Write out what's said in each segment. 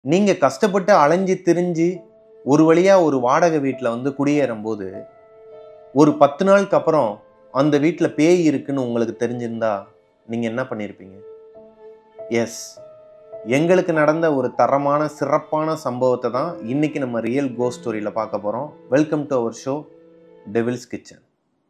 நீங்கள் கஷ்டப்பட்டு அலைஞ்சு திரிஞ்சு ஒரு வழியாக ஒரு வாடகை வீட்டில் வந்து குடியேறும்போது ஒரு பத்து நாளுக்கு அப்புறம் அந்த வீட்டில் பேய் இருக்குன்னு உங்களுக்கு தெரிஞ்சிருந்தா நீங்கள் என்ன பண்ணியிருப்பீங்க எஸ் எங்களுக்கு நடந்த ஒரு தரமான சிறப்பான சம்பவத்தை தான் இன்னைக்கு நம்ம ரியல் கோ ஸ்டோரியில் பார்க்க போகிறோம் welcome to our show Devil's Kitchen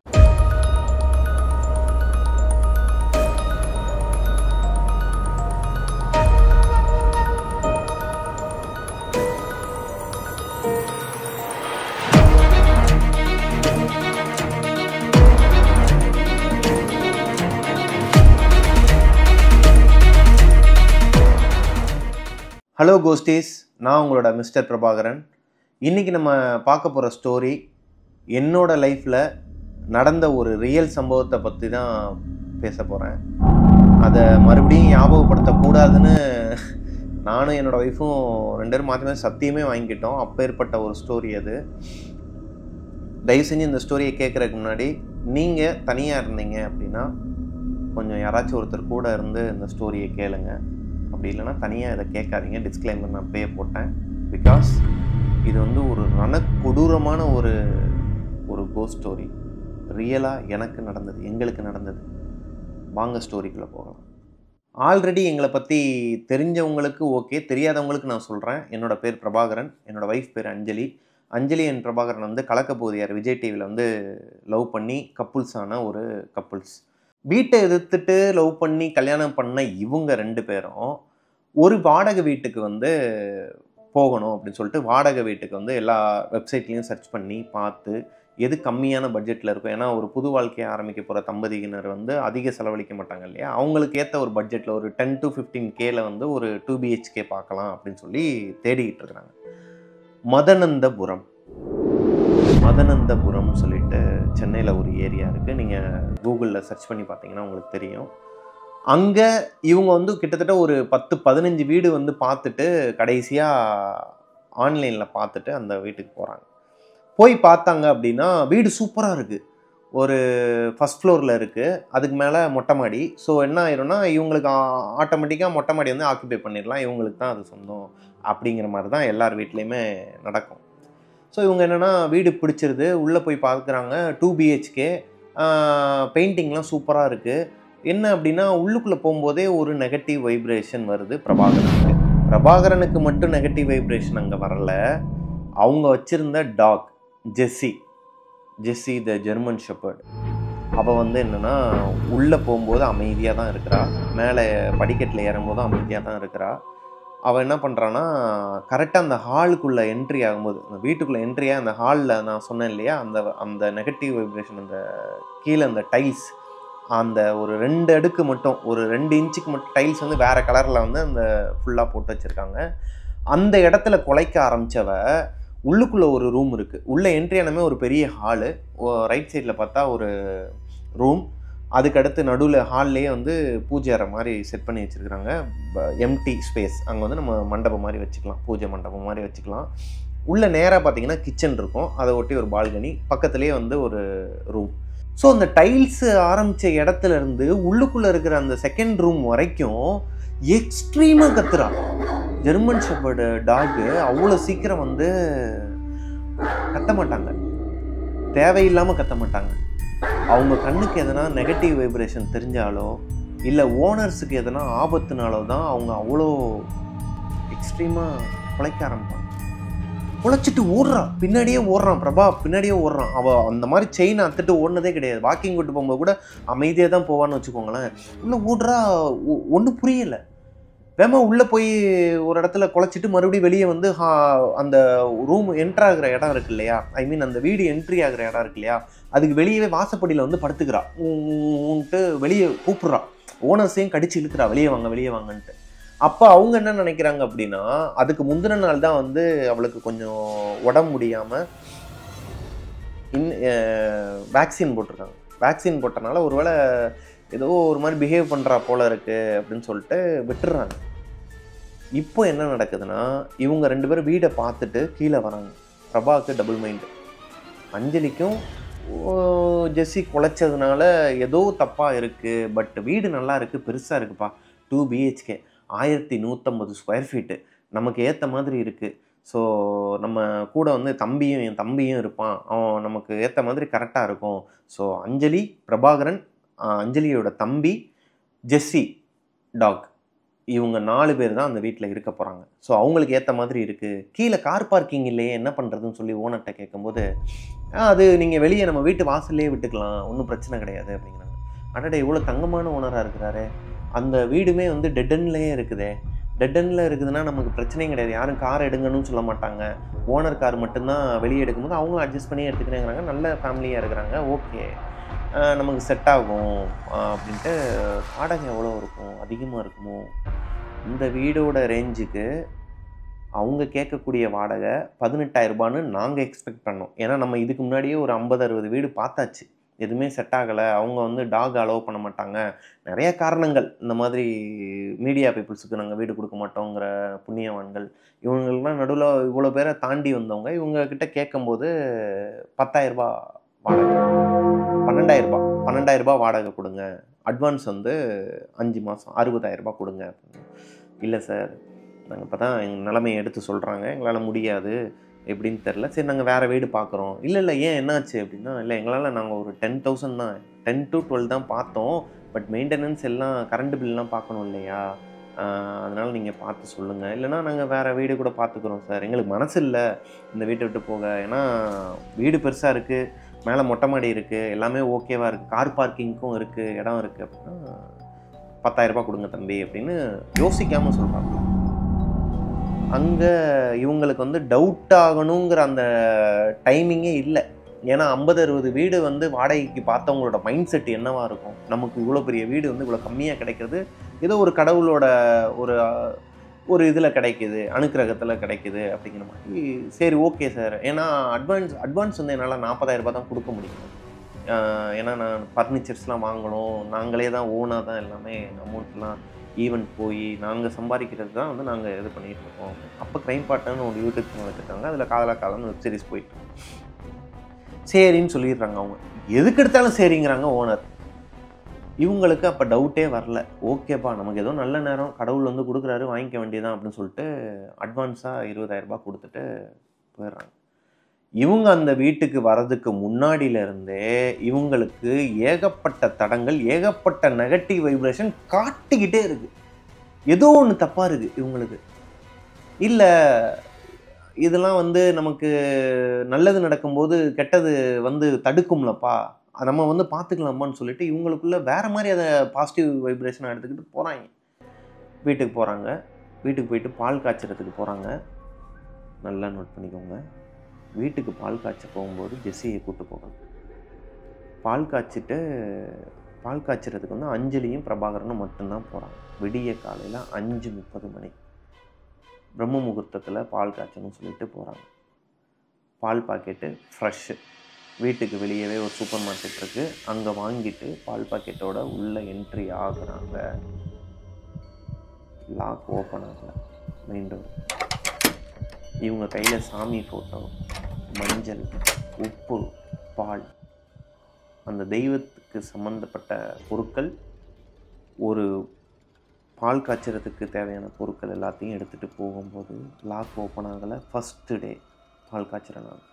hello ghosties நான் உங்களோட மிஸ்டர் பிரபாகரன் இன்றைக்கி நம்ம பார்க்க போகிற ஸ்டோரி என்னோட லைஃப்பில் நடந்த ஒரு ரியல் சம்பவத்தை பற்றி தான் பேச போகிறேன் அதை மறுபடியும் ஞாபகப்படுத்தக்கூடாதுன்னு நானும் என்னோடய ஒய்ஃபும் ரெண்டு பேரும் மாற்றி மாற்றி சத்தியமே வாங்கிக்கிட்டோம் அப்பேற்பட்ட ஒரு ஸ்டோரி அது தயவு செஞ்சு இந்த ஸ்டோரியை கேட்குறதுக்கு முன்னாடி நீங்கள் தனியாக இருந்தீங்க அப்படின்னா கொஞ்சம் யாராச்சும் ஒருத்தர் கூட இருந்து இந்த ஸ்டோரியை கேளுங்க அப்படி இல்லைன்னா தனியாக இதை கேட்காதீங்க டிஸ்க்ளைமர் நான் பே போட்டேன் பிகாஸ் இது வந்து ஒரு ரண கொடூரமான ஒரு ஒரு கோ ஸ்டோரி ரியலாக எனக்கு நடந்தது எங்களுக்கு நடந்தது வாங்க ஸ்டோரிக்குள்ளே போகலாம் ஆல்ரெடி எங்களை பற்றி தெரிஞ்சவங்களுக்கு ஓகே தெரியாதவங்களுக்கு நான் சொல்கிறேன் என்னோட பேர் பிரபாகரன் என்னோட ஒய்ஃப் பேர் அஞ்சலி அஞ்சலி அண்ட் பிரபாகரன் வந்து கலக்க போதியார் விஜய் டிவியில் வந்து லவ் பண்ணி கப்புள்ஸ் ஆன ஒரு கப்புள்ஸ் வீட்டை எதிர்த்துட்டு லவ் பண்ணி கல்யாணம் பண்ண இவங்க ரெண்டு பேரும் ஒரு வாடகை வீட்டுக்கு வந்து போகணும் அப்படின்னு சொல்லிட்டு வாடகை வீட்டுக்கு வந்து எல்லா வெப்சைட்லேயும் சர்ச் பண்ணி பார்த்து எது கம்மியான பட்ஜெட்டில் இருக்கும் ஏன்னா ஒரு புது வாழ்க்கையை ஆரம்பிக்க போகிற தம்பதியினர் வந்து அதிக செலவழிக்க மாட்டாங்க இல்லையா அவங்களுக்கு ஏற்ற ஒரு பட்ஜெட்டில் ஒரு டென் டு ஃபிஃப்டீன் கேல வந்து ஒரு டூ பிஹெச்கே பார்க்கலாம் அப்படின்னு சொல்லி தேடிக்கிட்டு இருக்கிறாங்க மதனந்தபுரம் மதனந்தபுரம் சொல்லிட்டு சென்னையில் ஒரு ஏரியா இருக்குது நீங்கள் கூகுளில் சர்ச் பண்ணி பார்த்தீங்கன்னா உங்களுக்கு தெரியும் அங்கே இவங்க வந்து கிட்டத்தட்ட ஒரு பத்து பதினஞ்சு வீடு வந்து பார்த்துட்டு கடைசியாக ஆன்லைனில் பார்த்துட்டு அந்த வீட்டுக்கு போகிறாங்க போய் பார்த்தாங்க அப்படின்னா வீடு சூப்பராக இருக்குது ஒரு ஃபஸ்ட் ஃப்ளோரில் இருக்குது அதுக்கு மேலே மொட்டை மாடி ஸோ என்ன ஆயிரும்னா இவங்களுக்கு ஆட்டோமேட்டிக்காக மொட்டை மாடி வந்து ஆக்குபை பண்ணிடலாம் இவங்களுக்கு தான் அது சொந்தம் அப்படிங்கிற மாதிரி தான் எல்லார் வீட்லேயுமே நடக்கும் ஸோ இவங்க என்னென்னா வீடு பிடிச்சிருது உள்ளே போய் பார்க்குறாங்க டூ பிஹெச்கே பெயிண்டிங்லாம் சூப்பராக இருக்குது என்ன அப்படின்னா உள்ளுக்குள்ளே போகும்போதே ஒரு நெகட்டிவ் வைப்ரேஷன் வருது பிரபாகரனுக்கு பிரபாகரனுக்கு மட்டும் நெகட்டிவ் வைப்ரேஷன் அங்கே வரல அவங்க வச்சுருந்த dog Jessie Jessie the German shepherd அவள் வந்து என்னென்னா உள்ளே போகும்போது அமைதியாக தான் இருக்கிறா மேலே படிக்கட்டில் ஏறும்போது அமைதியாக தான் இருக்கிறா அவள் என்ன பண்ணுறான்னா கரெக்டாக அந்த ஹாலுக்குள்ளே என்ட்ரி ஆகும்போது அந்த வீட்டுக்குள்ளே என்ட்ரியாக அந்த ஹாலில் நான் சொன்னேன் இல்லையா அந்த அந்த நெகட்டிவ் வைப்ரேஷன் அந்த கீழே அந்த டைல்ஸ் அந்த ஒரு ரெண்டு அடுக்கு மட்டும் ஒரு ரெண்டு இன்ச்சுக்கு மட்டும் டைல்ஸ் வந்து வேறு கலரில் வந்து அந்த ஃபுல்லாக போட்டு வச்சுருக்காங்க அந்த இடத்துல குலைக்க ஆரம்பித்தவ உள்ளுக்குள்ளே ஒரு ரூம் இருக்குது உள்ளே என்ட்ரி ஆனமே ஒரு பெரிய ஹாலு ரைட் சைடில் பார்த்தா ஒரு ரூம் அதுக்கடுத்து நடுவில் ஹால்லேயே வந்து பூஜை அறை மாதிரி செட் பண்ணி வச்சுருக்குறாங்க எம்டி ஸ்பேஸ் அங்கே வந்து நம்ம மண்டபம் மாதிரி வச்சுக்கலாம் பூஜை மண்டபம் மாதிரி வச்சுக்கலாம் உள்ளே நேராக பார்த்தீங்கன்னா கிச்சன் இருக்கும் அதை ஒட்டி ஒரு பால்கனி பக்கத்துலேயே வந்து ஒரு ரூம் ஸோ அந்த டைல்ஸ் ஆரம்பித்த இடத்துல இருந்து உள்ளுக்குள்ளே இருக்கிற அந்த செகண்ட் ரூம் வரைக்கும் எக்ஸ்ட்ரீமாக கத்துறா ஜெர்மன் ஷெப்பர்டு டாகு அவ்வளோ சீக்கிரம் வந்து கத்த மாட்டாங்க தேவையில்லாமல் கத்த மாட்டாங்க அவங்க கண்ணுக்கு எதனா நெகட்டிவ் வைப்ரேஷன் தெரிஞ்சாலோ இல்லை ஓனர்ஸுக்கு எதனா ஆபத்துனாலோ தான் அவங்க அவ்வளோ எக்ஸ்ட்ரீமாக குலைக்க ஆரம்பிப்பாங்க குலைச்சிட்டு ஓடுறான் பின்னாடியே ஓடுறான் பிரபா பின்னாடியே ஓடுறான் அவள் அந்த மாதிரி செயின் அத்துட்டு ஓடினதே கிடையாது வாக்கிங் விட்டு போகும்போது கூட அமைதியாக தான் போவான்னு வச்சுக்கோங்களேன் உள்ளே ஓடுறா ஒன்றும் புரியலை வேமா உள்ளே போய் ஒரு இடத்துல குலைச்சிட்டு மறுபடியும் வெளியே வந்து அந்த ரூம் என்ட்ரு ஆகிற இடம் இருக்கு இல்லையா ஐ மீன் அந்த வீடு என்ட்ரி ஆகிற இடம் இருக்கு இல்லையா அதுக்கு வெளியவே வாசப்படியில் வந்து படுத்துக்கிறா ஊன்ட்டு வெளியே கூப்பிட்றா ஓனர்ஸையும் கடிச்சு இழுக்கிறா வெளியே வாங்க வெளியே வாங்கன்ட்டு அப்போ அவங்க என்ன நினைக்கிறாங்க அப்படின்னா அதுக்கு முந்தின நாள் தான் வந்து அவளுக்கு கொஞ்சம் உடம்பு முடியாமல் இன் வேக்சின் போட்டிருக்காங்க வேக்சின் போட்டனால ஒருவேளை ஏதோ ஒரு மாதிரி பிஹேவ் பண்ணுறா போல இருக்குது அப்படின்னு சொல்லிட்டு விட்டுறாங்க இப்போ என்ன நடக்குதுன்னா இவங்க ரெண்டு பேரும் வீடை பார்த்துட்டு கீழே வராங்க பிரபாவுக்கு டபுள் மைண்டு அஞ்சலிக்கும் ஜெஸ்ஸி குலைச்சதுனால ஏதோ தப்பாக இருக்குது பட் வீடு நல்லா இருக்குது பெருசாக இருக்குப்பா டூ பிஹெச்கே ஆயிரத்தி நூற்றம்பது ஸ்கொயர் ஃபீட்டு நமக்கு ஏற்ற மாதிரி இருக்குது ஸோ நம்ம கூட வந்து தம்பியும் என் தம்பியும் இருப்பான் அவன் நமக்கு ஏற்ற மாதிரி கரெக்டாக இருக்கும் ஸோ அஞ்சலி பிரபாகரன் ஆஹ் அஞ்சலியோட தம்பி ஜெஸ்ஸி டாக் இவங்க நாலு பேர் தான் அந்த வீட்டில் இருக்க போகிறாங்க ஸோ அவங்களுக்கு ஏற்ற மாதிரி இருக்குது கீழே கார் பார்க்கிங் இல்லையே என்ன பண்ணுறதுன்னு சொல்லி ஓனர்கிட்ட கேட்கும்போது "ஆ, அது நீங்கள் வெளியே நம்ம வீட்டு வாசல்லே விட்டுக்கலாம் ஒன்றும் பிரச்சனை கிடையாது அப்படிங்கிறாங்க அடடே இவ்வளோ தங்கமான ஓனராக இருக்கிறாரு அந்த வீடுமே வந்து டெட்டன்லேயே இருக்குதே டெட்டனில் இருக்குதுன்னா நமக்கு பிரச்சனையும் கிடையாது யாரும் கார் எடுங்கன்னு சொல்ல மாட்டாங்க ஓனர் கார் மட்டும்தான் வெளியே எடுக்கும்போது அவங்களும் அட்ஜஸ்ட் பண்ணி எடுத்துக்கிறேங்கிறாங்க நல்ல ஃபேமிலியாக இருக்கிறாங்க ஓகே நமக்கு செட் ஆகும் ஆஹ் அப்படின்ட்டு வாடகை எவ்வளோ இருக்கும் அதிகமாக இருக்குமோ இந்த வீடோட ரேஞ்சுக்கு அவங்க கேட்கக்கூடிய வாடகை பதினெட்டாயிரம் ரூபான்னு நாங்கள் எக்ஸ்பெக்ட் பண்ணோம் ஏன்னா நம்ம இதுக்கு முன்னாடியே ஒரு ஐம்பது அறுபது வீடு பார்த்தாச்சு எதுவுமே செட் ஆகலை அவங்க வந்து டாக் அலோவ் பண்ண மாட்டாங்க நிறைய காரணங்கள் இந்த மாதிரி மீடியா பீப்புள்ஸுக்கு நாங்கள் வீடு கொடுக்க மாட்டோங்கிற புண்ணியவான்கள் இவங்களுக்குலாம் நடுவில் இவ்வளோ பேரை தாண்டி வந்தவங்க இவங்க கிட்ட கேட்கும்போது பத்தாயிரம் ரூபாய் வாடகை பன்னெண்டாயிரம் ரூபாய் பன்னெண்டாயிரம் ரூபாய் வாடகை கொடுங்க அட்வான்ஸ் வந்து அஞ்சு மாதம் அறுபதாயிரம் ரூபாய் கொடுங்க அப்படின்னு இல்லை சார் நாங்கள் இப்போ தான் எங்கள் நிலைமையை எடுத்து சொல்கிறாங்க எங்களால் முடியாது எப்படின்னு தெரில சரி நாங்கள் வேறு வீடு பார்க்குறோம் இல்லை இல்லை ஏன் என்னாச்சு அப்படின்னா இல்லை எங்களால் நாங்கள் ஒரு டென் தௌசண்ட் தான் டென் டு டுவெல் தான் பார்த்தோம் பட் மெயின்டெனன்ஸ் எல்லாம் கரண்ட் பில்லாம் பார்க்கணும் இல்லையா அதனால் நீங்கள் பார்த்து சொல்லுங்கள் இல்லைனா நாங்கள் வேறு வீடு கூட பார்த்துக்குறோம் சார் எங்களுக்கு மனசு இல்லை இந்த வீட்டை விட்டு போக ஏன்னா வீடு பெருசாக இருக்குது மேலே மொட்டை மாடி இருக்குது எல்லாமே ஓகேவாக இருக்குது கார் பார்க்கிங்க்கும் இருக்குது இடம் இருக்குது அப்படின்னா பத்தாயிரரூபா கொடுங்க தம்பி அப்படின்னு யோசிக்காமல் சொல்கிறாங்க அங்கே இவங்களுக்கு வந்து டவுட் ஆகணுங்கிற அந்த டைமிங்கே இல்லை ஏன்னா ஐம்பது அறுபது வீடு வந்து வாடகைக்கு பார்த்தவங்களோட மைண்ட் செட் என்னவா இருக்கும் நமக்கு இவ்வளோ பெரிய வீடு வந்து இவ்வளோ கம்மியாக கிடைக்கிறது ஏதோ ஒரு கடவுளோட ஒரு ஒரு இதில் கிடைக்குது அணுக்கிரகத்தில் கிடைக்குது அப்படிங்கிற மாதிரி சரி ஓகே சார் ஏன்னா அட்வான்ஸ் அட்வான்ஸ் வந்து என்னால் நாற்பதாயிரம் ரூபாய் தான் கொடுக்க முடியும் ஆஹ் ஏன்னா நான் ஃபர்னிச்சர்ஸ்லாம் வாங்கணும் நாங்களே தான் ஓனாக தான் எல்லாமே அமௌண்ட்லாம் ஈவெண்ட் போய் நாங்கள் சம்பாதிக்கிறது தான் வந்து நாங்கள் இது பண்ணிகிட்டு இருக்கோம் அப்போ க்ரைம் பார்ட்னர்னு ஒரு யூடியூப் சேனல் வச்சுருக்காங்க அதில் காதலா காலம் வெப் சீரிஸ் போயிட்டு இருக்கு. சரின்னு சொல்லிடுறாங்க அவங்க எதுக்கு எடுத்தாலும் சரிங்கிறாங்க ஓனர் இவங்களுக்கு அப்போ டவுட்டே வரல ஓகேப்பா நமக்கு ஏதோ நல்ல நேரம் கடவுள் வந்து கொடுக்குறாரு வாங்கிக்க வேண்டியதான் அப்படின்னு சொல்லிட்டு அட்வான்ஸாக இருபதாயிரம் ரூபாய் கொடுத்துட்டு போயிடுறாங்க இவங்க அந்த வீட்டுக்கு வர்றதுக்கு முன்னாடியில இருந்தே இவங்களுக்கு ஏகப்பட்ட தடங்கள் ஏகப்பட்ட நெகட்டிவ் வைப்ரேஷன் காட்டிக்கிட்டே இருக்கு ஏதோ ஒன்று தப்பாக இருக்கு இவங்களுக்கு இல்லை இதெல்லாம் வந்து நமக்கு நல்லது நடக்கும்போது கெட்டது வந்து தடுக்கும்லப்பா அதை நம்ம வந்து பார்த்துக்கலாமான்னு சொல்லிட்டு இவங்களுக்குள்ள வேற மாதிரி அதை பாசிட்டிவ் வைப்ரேஷனாக எடுத்துக்கிட்டு போகிறாங்க வீட்டுக்கு போகிறாங்க வீட்டுக்கு போயிட்டு பால் காய்ச்சறதுக்கு போகிறாங்க நல்லா நோட் பண்ணிக்கோங்க வீட்டுக்கு பால் காய்ச்ச போகும்போது ஜெஸ்ஸியை கூட்டு போகணும் பால் காய்ச்சிட்டு பால் காய்ச்சறதுக்கு வந்து அஞ்சலியும் பிரபாகரனும் மட்டும்தான் போகிறாங்க விடிய காலையில் அஞ்சு முப்பது மணி பிரம்ம முகூர்த்தத்தில் பால் காய்ச்சணும்னு சொல்லிட்டு போகிறாங்க பால் பாக்கெட்டு ஃப்ரெஷ்ஷு வீட்டுக்கு வெளியவே ஒரு சூப்பர் மார்க்கெட் இருக்குது அங்கே வாங்கிட்டு பால் பாக்கெட்டோட உள்ளே என்ட்ரி ஆகுறாங்க லாக் ஓப்பன் ஆகல மெயின் டோர் இவங்க கையில் சாமி ஃபோட்டோ மஞ்சள் உப்பு பால் அந்த தெய்வத்துக்கு சம்மந்தப்பட்ட பொருட்கள் ஒரு பால் காய்ச்சறதுக்கு தேவையான பொருட்கள் எல்லாத்தையும் எடுத்துகிட்டு போகும்போது லாக் ஓப்பன் ஆகலை ஃபஸ்ட்டு டே பால் காய்ச்சற நாள்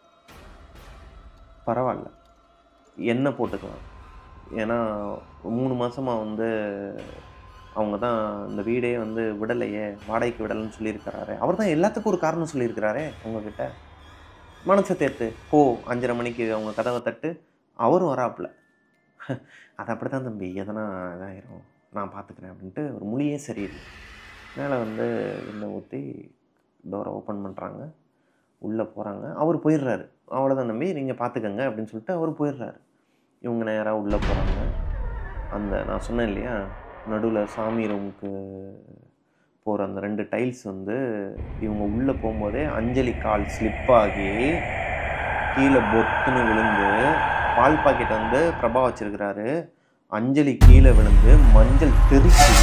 பரவாயில்ல எண்ணெய் போட்டுக்கலாம் ஏன்னா மூணு மாதமாக வந்து அவங்க தான் இந்த வீடே வந்து விடலையே வாடகைக்கு விடலைன்னு சொல்லியிருக்கிறாரு அவர் தான் எல்லாத்துக்கும் ஒரு காரணம் சொல்லியிருக்கிறாரே உங்ககிட்ட மனசை தேர்த்து போ அஞ்சரை மணிக்கு அவங்க கதவை தட்டு அவரும் வராப்புல அது அப்படி தான் தம்பி எதனா இதாயிரும் நான் பார்த்துக்கிறேன் அப்படின்ட்டு ஒரு மொழியே சரியில்லை மேலே வந்து எண்ணெய் ஊற்றி டோரை ஓப்பன் பண்ணுறாங்க உள்ளே போகிறாங்க அவர் போயிடுறாரு அவ்வளோதான் தம்பி நீங்கள் பார்த்துக்கங்க அப்படின்னு சொல்லிட்டு அவர் போயிடுறாரு இவங்க நேராக உள்ளே போகிறாங்க அந்த நான் சொன்னேன் இல்லையா நடுவில் சாமி ரூமுக்கு போகிற அந்த ரெண்டு டைல்ஸ் வந்து இவங்க உள்ளே போகும்போதே அஞ்சலி கால் ஸ்லிப் ஆகி கீழே பொத்துன்னு விழுந்து பால் பாக்கெட் வந்து பிரபா வச்சிருக்கிறாரு அஞ்சலி கீழே விழுந்து மஞ்சள் தெரிக்குது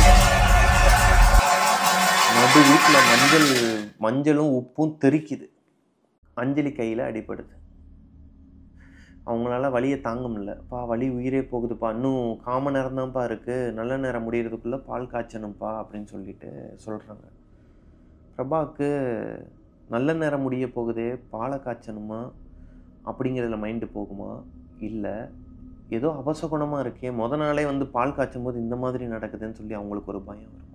நடு வீட்டில் மஞ்சள் மஞ்சளும் உப்பும் தெறிக்குது அஞ்சலி கையில் அடிபடுது அவங்களால வலியை தாங்க முடியல பா வலி உயிரே போகுதுப்பா இன்னும் காம நேரம் தான்ப்பா இருக்குது நல்ல நேரம் முடியறதுக்குள்ளே பால் காய்ச்சணும்ப்பா அப்படின்னு சொல்லிட்டு சொல்கிறாங்க பிரபாவுக்கு நல்ல நேரம் முடிய போகுதே பாலை காய்ச்சணுமா அப்படிங்கிறதுல மைண்டு போகுமா இல்லை ஏதோ அபசகுணமாக இருக்கே முத நாளே வந்து பால் காய்ச்சும் போது இந்த மாதிரி நடக்குதுன்னு சொல்லி அவங்களுக்கு ஒரு பயம் வரும்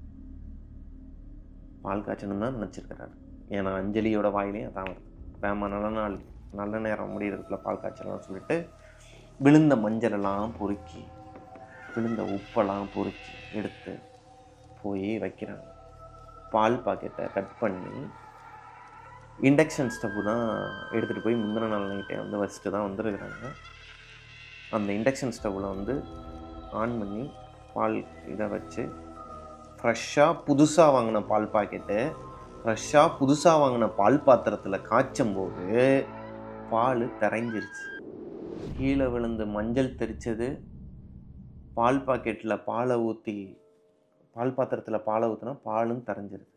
பால் காய்ச்சணும் தான் நினச்சிருக்கிறாரு ஏன்னா அஞ்சலியோட வாயிலையும் அதான் வருது வேமா நல்ல நாள் நல்ல நேரம் முடியறதுக்குள்ள பால் காய்ச்சலாம் சொல்லிட்டு விழுந்த மஞ்சளெல்லாம் பொறுக்கி விழுந்த உப்பெல்லாம் பொறுக்கி எடுத்து போய் வைக்கிறாங்க பால் பாக்கெட்டை கட் பண்ணி இண்டக்ஷன் ஸ்டவ் தான் எடுத்துகிட்டு போய் முந்தின நாள் நைட்டே வந்து வச்சுட்டு தான் வந்துருக்குறாங்க அந்த இண்டக்ஷன் ஸ்டவ்வில் வந்து ஆன் பண்ணி பால் இதை வச்சு ஃப்ரெஷ்ஷாக புதுசாக வாங்கின பால் பாக்கெட்டு ஃப்ரெஷ்ஷாக புதுசாக வாங்கின பால் பாத்திரத்தில் காய்ச்சும் போது பால் திரைஞ்சிருச்சு கீழே விழுந்து மஞ்சள் தெரிச்சது பால் பாக்கெட்டில் பாலை ஊற்றி பால் பாத்திரத்தில் பாலை ஊற்றினா பாலும் தரைஞ்சிருது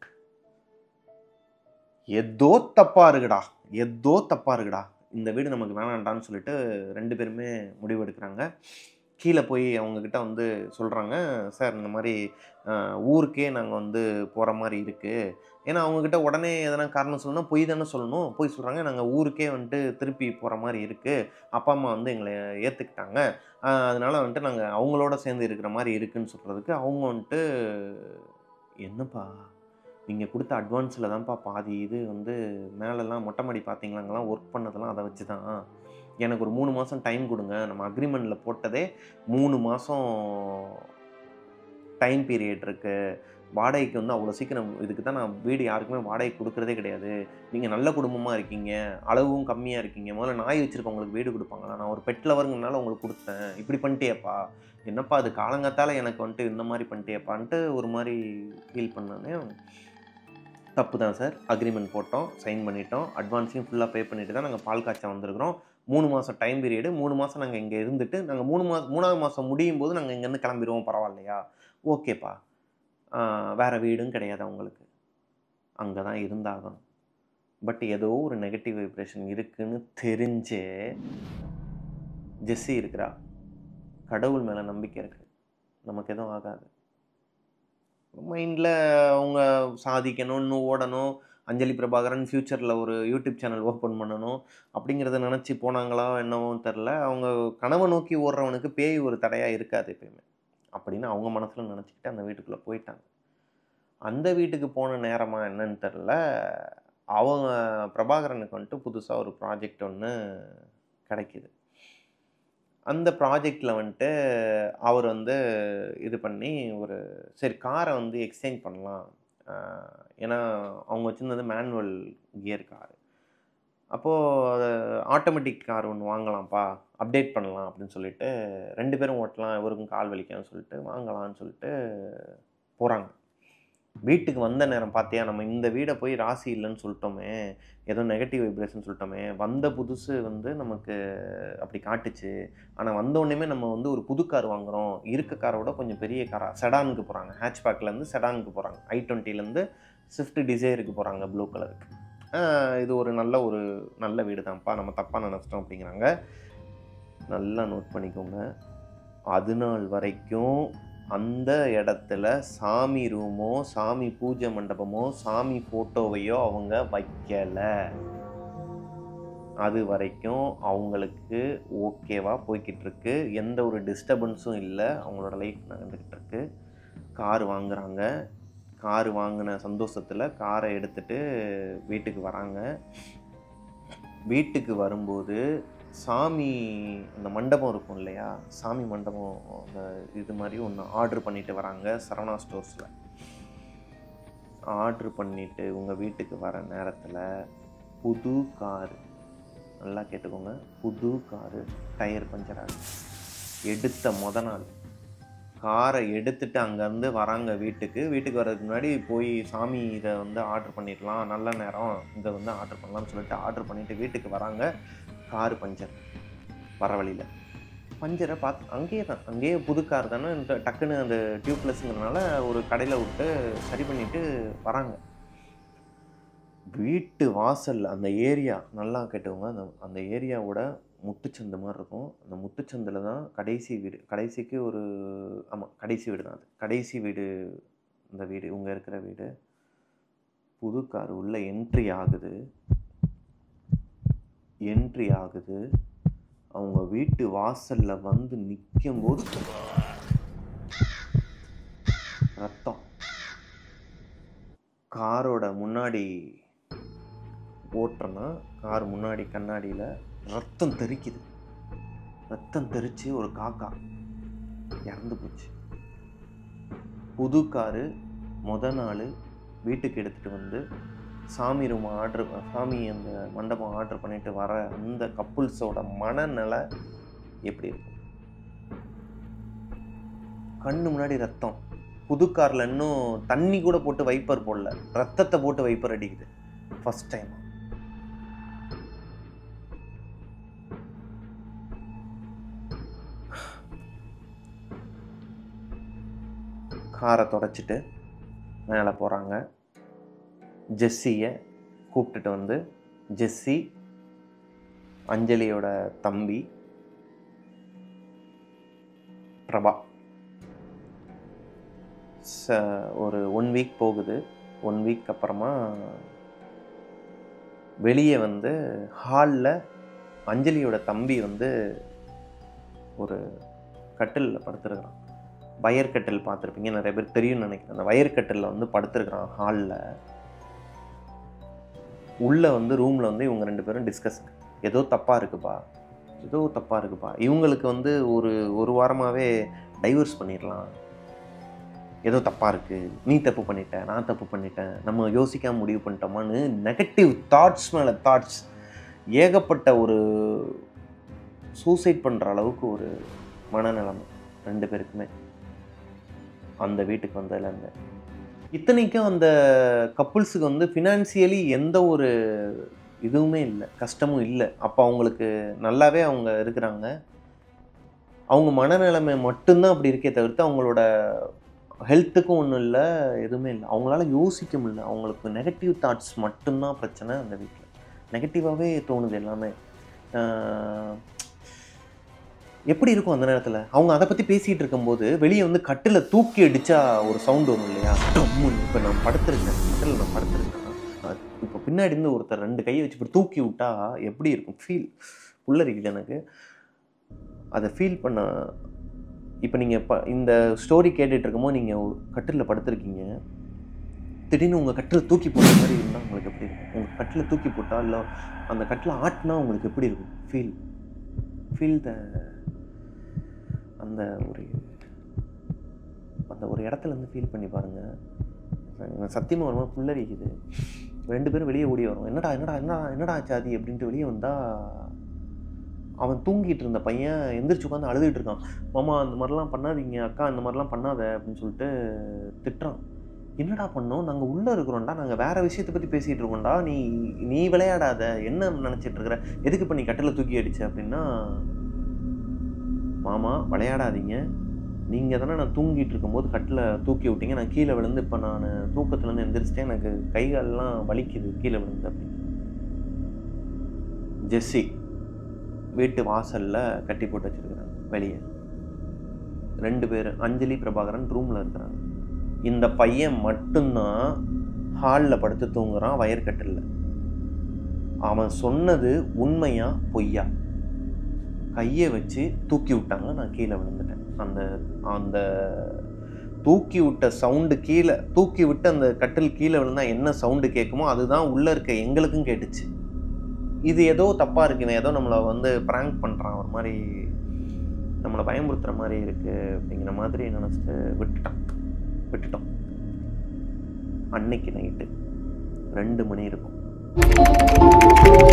ஏதோ தப்பா இருக்குடா ஏதோ தப்பா இருக்குடா இந்த வீடு நமக்கு வேணாண்டான்னு சொல்லிட்டு ரெண்டு பேருமே முடிவு எடுக்கிறாங்க கீழே போய் அவங்கக்கிட்ட வந்து சொல்கிறாங்க சார் இந்த மாதிரி அஹ், ஊருக்கே நாங்கள் வந்து போகிற மாதிரி இருக்குது ஏன்னா அவங்கக்கிட்ட உடனே எதனா காரணம் சொல்லணும் பொய் தானே சொல்லணும் போய் சொல்கிறாங்க நாங்கள் ஊருக்கே வந்துட்டு திருப்பி போகிற மாதிரி இருக்குது அப்பா அம்மா வந்து எங்களை ஏற்றுக்கிட்டாங்க அதனால வந்துட்டு நாங்கள் அவங்களோட சேர்ந்து இருக்கிற மாதிரி இருக்குன்னு சொல்கிறதுக்கு அவங்க வந்துட்டு என்னப்பா நீங்கள் கொடுத்த அட்வான்ஸில் தான்ப்பா பாதி இது வந்து மேலெல்லாம் மொட்டை மாடி பார்த்தீங்களா அங்கெல்லாம் ஒர்க் பண்ணதெல்லாம் அதை வச்சு தான் எனக்கு ஒரு மூணு மாதம் டைம் கொடுங்க நம்ம அக்ரிமெண்ட்டில் போட்டதே மூணு மாதம் டைம் பீரியட் இருக்குது வாடகைக்கு வந்து அவ்வளோ சீக்கிரம் இதுக்கு தான் நான் வீடு யாருக்குமே வாடகை கொடுக்குறதே கிடையாது நீங்கள் நல்ல குடும்பமாக இருக்கீங்க அளவும் கம்மியாக இருக்கீங்க முதல்ல நாய் வச்சுருக்கவங்களுக்கு வீடு கொடுப்பாங்களா நான் ஒரு பெட் லவருங்கனால உங்களுக்கு கொடுத்தேன் இப்படி பண்ணிட்டேப்பா என்னப்பா அது காலங்காத்தால எனக்கு வந்துட்டு இந்த மாதிரி பண்ணிட்டேப்பான்ட்டு ஒரு மாதிரி ஃபீல் பண்ணானே தப்பு தான் சார் அக்ரிமெண்ட் போட்டோம் சைன் பண்ணிட்டோம் அட்வான்ஸையும் ஃபுல்லாக பே பண்ணிட்டு தான் நாங்கள் பால் காய்ச்ச வந்திருக்கிறோம் மூணு மாதம் டைம் பீரியடு மூணு மாதம் நாங்கள் இங்கே இருந்துட்டு நாங்கள் மூணு மாதம் மூணாவது மாதம் முடியும் போது நாங்கள் இங்கேருந்து கிளம்பிடுவோம் பரவாயில்லையா ஓகேப்பா வேறு வீடும் கிடையாது அவங்களுக்கு அங்கே தான் இருந்தாகணும் பட் ஏதோ ஒரு நெகட்டிவ் வைப்ரேஷன் இருக்குன்னு தெரிஞ்சே ஜெஸ்ஸி இருக்கிறா கடவுள் மேலே நம்பிக்கை இருக்குது நமக்கு எதுவும் ஆகாது மைண்டில் அவங்க சாதிக்கணும் இன்னும் ஓடணும் அஞ்சலி பிரபாகரன் ஃப்யூச்சரில் ஒரு யூடியூப் சேனல் ஓப்பன் பண்ணணும் அப்படிங்கிறத நினச்சி போனாங்களா என்னவோ தெரில அவங்க கனவை நோக்கி ஓடுறவனுக்கு பேய் ஒரு தடையாக இருக்காது எப்பயுமே அப்படின்னு அவங்க மனசில் நினச்சிக்கிட்டு அந்த வீட்டுக்குள்ளே போயிட்டாங்க அந்த வீட்டுக்கு போன நேரமாக என்னன்னு தெரில அவங்க பிரபாகரனுக்கு வந்துட்டு புதுசாக ஒரு ப்ராஜெக்ட் ஒன்று கிடைக்கிது அந்த ப்ராஜெக்டில் வந்துட்டு அவர் வந்து இது பண்ணி ஒரு சரி காரை வந்து எக்ஸ்சேஞ்ச் பண்ணலாம் ஆஹ் ஏன்னா அவங்க வச்சுருந்தது மேனுவல் கியர் கார் அப்போது ஆட்டோமேட்டிக் கார் ஒன்று வாங்கலாம்ப்பா அப்டேட் பண்ணலாம் அப்படின்னு சொல்லிட்டு ரெண்டு பேரும் ஓட்டலாம் இவருக்கும் கால் வலிக்கும்னு சொல்லிட்டு வாங்கலாம்னு சொல்லிட்டு போகிறாங்க வீட்டுக்கு வந்த நேரம் பார்த்தியா நம்ம இந்த வீடை போய் ராசி இல்லைன்னு சொல்லிட்டோமே ஏதோ நெகட்டிவ் வைப்ரேஷன் சொல்லிட்டோமே வந்த புதுசு வந்து நமக்கு அப்படி காட்டுச்சு ஆனால் வந்த உடனேமே நம்ம வந்து ஒரு புது கார் வாங்குகிறோம் இருக்க காரை விட கொஞ்சம் பெரிய காராக செடானுக்கு போகிறாங்க ஹேட்ச்பேக்லேருந்து செடானுக்கு போகிறாங்க ஐ டுவெண்ட்டிலேருந்து ஸ்விஃப்ட் டிசைருக்கு போகிறாங்க ப்ளூ கலருக்கு இது ஒரு நல்ல ஒரு நல்ல வீடு தான்ப்பா நம்ம தப்பாக நினச்சிட்டோம் அப்படிங்கிறாங்க நல்லா நோட் பண்ணிக்கோங்க அது நாள் வரைக்கும் அந்த இடத்துல சாமி ரூமோ சாமி பூஜை மண்டபமோ சாமி ஃபோட்டோவையோ அவங்க வைக்கலை அது வரைக்கும் அவங்களுக்கு ஓகேவா போய்கிட்டு இருக்கு எந்த ஒரு டிஸ்டர்பன்ஸும் இல்லை அவங்களோட லைஃப் நடந்துக்கிட்டு இருக்கு கார் வாங்குறாங்க கார் வாங்கின சந்தோஷத்தில் காரை எடுத்துட்டு வீட்டுக்கு வராங்க வீட்டுக்கு வரும்போது சாமி அந்த மண்டபம் இருக்கும் இல்லையா சாமி மண்டபம் அந்த இது மாதிரி ஒன்று ஆர்டர் பண்ணிட்டு வராங்க சரவணா ஸ்டோர்ஸில் ஆர்டர் பண்ணிட்டு உங்கள் வீட்டுக்கு வர நேரத்தில் புது காரு நல்லா கேட்டுக்கோங்க புது காரு டயர் பஞ்சர் ஆகுது எடுத்த முத நாள் காரை எடுத்துட்டு அங்கேருந்து வராங்க வீட்டுக்கு வீட்டுக்கு வர்றதுக்கு முன்னாடி போய் சாமி இதை வந்து ஆர்டர் பண்ணிடலாம் நல்ல நேரம் இதை வந்து ஆர்டர் பண்ணலாம்னு சொல்லிட்டு ஆர்டர் பண்ணிவிட்டு வீட்டுக்கு வராங்க காரு பஞ்சர் வர வழியில் பஞ்சரை பார்த்து அங்கேயே தான் அங்கேயே புது கார் தானே இந்த டக்குன்னு அந்த டியூப்லெஸ்ங்கிறனால ஒரு கடையில் விட்டு சரி பண்ணிட்டு வராங்க வீட்டு வாசல் அந்த ஏரியா நல்லா கேட்டுக்கோங்க அந்த அந்த ஏரியாவோட முட்டுச்சந்து மாதிரி இருக்கும் அந்த முட்டுச்சந்தில் தான் கடைசி வீடு கடைசிக்கு ஒரு ஆமாம் கடைசி வீடு தான் அது கடைசி வீடு இந்த வீடு இவங்க இருக்கிற வீடு புது கார் உள்ள என்ட்ரி ஆகுது என்ட்ரி ஆகுது அவங்க வீட்டு வாசல்ல வந்து நிற்கும் போது ரத்தம் காரோட முன்னாடி ஓட்டுறேன்னா கார் முன்னாடி கண்ணாடியில் ரத்தம் தெறிக்குது ரத்தம் தெறிச்சு ஒரு காக்கா இறந்து போச்சு புது காரு முத நாள் வீட்டுக்கு எடுத்துகிட்டு வந்து சாமி ரூம் ஆர்டர் சாமி அந்த மண்டபம் ஆர்டர் பண்ணிட்டு வர அந்த கப்புள்ஸோட மனநிலை எப்படி இருக்கும் கண்ணு முன்னாடி ரத்தம் புது காரில் இன்னும் தண்ணி கூட போட்டு வைப்பர் போடல ரத்தத்தை போட்டு வைப்பர் அடிக்குது ஃபர்ஸ்ட் டைம் காரை தொடச்சிட்டு மேலே போகிறாங்க ஜெஸ்ஸியை கூப்பிட்டுட்டு வந்து ஜெஸ்ஸி அஞ்சலியோட தம்பி பிரபா ச ஒரு ஒன் வீக் போகுது ஒன் வீக் அப்புறமா வெளியே வந்து ஹாலில் அஞ்சலியோட தம்பி வந்து ஒரு கட்டிலில் படுத்துருக்கிறான் வயர்கட்டில் பார்த்துருப்பீங்க நிறைய பேர் தெரியும்னு நினைக்கிறேன் அந்த வயர்கட்டிலில் வந்து படுத்துருக்கிறான் ஹாலில் உள்ளே வந்து ரூமில் வந்து இவங்க ரெண்டு பேரும் டிஸ்கஸ் ஏதோ தப்பாக இருக்குப்பா ஏதோ தப்பாக இருக்குப்பா இவங்களுக்கு வந்து ஒரு ஒரு வாரமாகவே டைவர்ஸ் பண்ணிடலாம் ஏதோ தப்பாக இருக்குது நீ தப்பு பண்ணிட்ட நான் தப்பு பண்ணிட்டேன் நம்ம யோசிக்காம முடிவு பண்ணிட்டோமான்னு நெகட்டிவ் தாட்ஸ் மேலே தாட்ஸ் ஏகப்பட்ட ஒரு சூசைட் பண்ணுற அளவுக்கு ஒரு மனநிலைமை ரெண்டு பேருக்குமே அந்த வீட்டுக்கு வந்ததுலேருந்து இத்தனைக்கும் அந்த கப்புள்ஸுக்கு வந்து ஃபினான்சியலி எந்த ஒரு இதுவுமே இல்லை கஷ்டமும் இல்லை அப்போ அவங்களுக்கு நல்லாவே அவங்க இருக்கிறாங்க அவங்க மனநிலைமை மட்டும்தான் அப்படி இருக்கே தவிர்த்து அவங்களோட ஹெல்த்துக்கும் ஒன்றும் இல்லை எதுவுமே இல்லை அவங்களால யோசிக்க முடியல அவங்களுக்கு நெகட்டிவ் தாட்ஸ் மட்டும்தான் பிரச்சனை அந்த வீட்டில் நெகட்டிவாகவே தோணுது எல்லாமே ஆஹ் எப்படி இருக்கும் அந்த நேரத்தில் அவங்க அதை பற்றி பேசிகிட்டு இருக்கும்போது வெளியே வந்து கட்டில் தூக்கி அடித்தா ஒரு சவுண்ட் வரும் இல்லையா டம்முன்னு இப்போ நான் படுத்துருக்கேன் கட்டில் நான் படுத்துருக்கேன் இப்போ பின்னாடி இருந்து ஒருத்தர் ரெண்டு கையை வச்சு இப்படி தூக்கி விட்டா எப்படி இருக்கும் ஃபீல் புல்லரிக்குது எனக்கு அதை ஃபீல் பண்ண இப்போ நீங்கள் ப இந்த ஸ்டோரி கேட்டுட்டு இருக்கும்போது நீங்கள் கட்டிலில் படுத்திருக்கீங்க திடீர்னு உங்கள் கட்டில் தூக்கி போட்ட மாதிரி இருந்தால் உங்களுக்கு எப்படி இருக்கும் உங்கள் கட்டில் தூக்கி போட்டால் இல்லை அந்த கட்டில் ஆட்டினா உங்களுக்கு எப்படி இருக்கும் ஃபீல் ஃபீல் த அந்த ஒரு அந்த ஒரு இடத்துல இருந்து ஃபீல் பண்ணி பாருங்கள் சத்தியமாக வருமா புல்லரிக்குது ரெண்டு பேரும் வெளியே ஓடி வரும் என்னடா என்னடா என்னடா என்னடா சாதி அப்படின்ட்டு வெளியே வந்தால் அவன் தூங்கிட்டு இருந்த பையன் எந்திரிச்சு உட்காந்து அழுதுகிட்டு இருக்கான் மாமா அந்த மாதிரிலாம் பண்ணாதீங்க அக்கா இந்த மாதிரிலாம் பண்ணாத அப்படின்னு சொல்லிட்டு திட்டுறான் என்னடா பண்ணோம் நாங்கள் உள்ளே இருக்கிறோம்டா நாங்கள் வேற விஷயத்தை பற்றி பேசிகிட்டு இருக்கோம்டா நீ நீ விளையாடாத என்ன நினச்சிட்டு இருக்கிற எதுக்கு இப்போ நீ கட்டில் தூக்கி அடிச்ச அப்படின்னா மாமா விளையாடாதீங்க நீங்கள் தானே நான் தூங்கிட்டு இருக்கும்போது கட்டில் தூக்கி விட்டீங்க நான் கீழே விழுந்து இப்போ நான் தூக்கத்துலேருந்து எந்திரிச்சிட்டேன் எனக்கு கை கால்லாம் வலிக்குது கீழே விழுந்து அப்படின்னு ஜெஸ்ஸி வீட்டு வாசலில் கட்டி போட்டு வச்சுருக்குறாங்க வெளியே ரெண்டு பேர் அஞ்சலி பிரபாகரன் ரூமில் இருக்கிறாங்க இந்த பையன் மட்டும்தான் ஹாலில் படுத்து தூங்குறான் வயற்கட்டில் அவன் சொன்னது உண்மையா பொய்யா கையை வச்சு தூக்கி விட்டாங்க நான் கீழே விழுந்துட்டேன் அந்த அந்த தூக்கி விட்ட சவுண்டு கீழே தூக்கி விட்டு அந்த கட்டில் கீழே விழுந்தா என்ன சவுண்டு கேட்குமோ அதுதான் உள்ளே இருக்க எங்களுக்கும் கேட்டுச்சு இது ஏதோ தப்பாக இருக்குங்க ஏதோ நம்மளை வந்து ப்ராங்க் பண்ணுறான் ஒரு மாதிரி நம்மளை பயமுறுத்துகிற மாதிரி இருக்குது அப்படிங்கிற மாதிரி நினச்சிட்டு விட்டுட்டான் விட்டுட்டோம் அன்னைக்கு நைட்டு ரெண்டு மணி இருக்கும்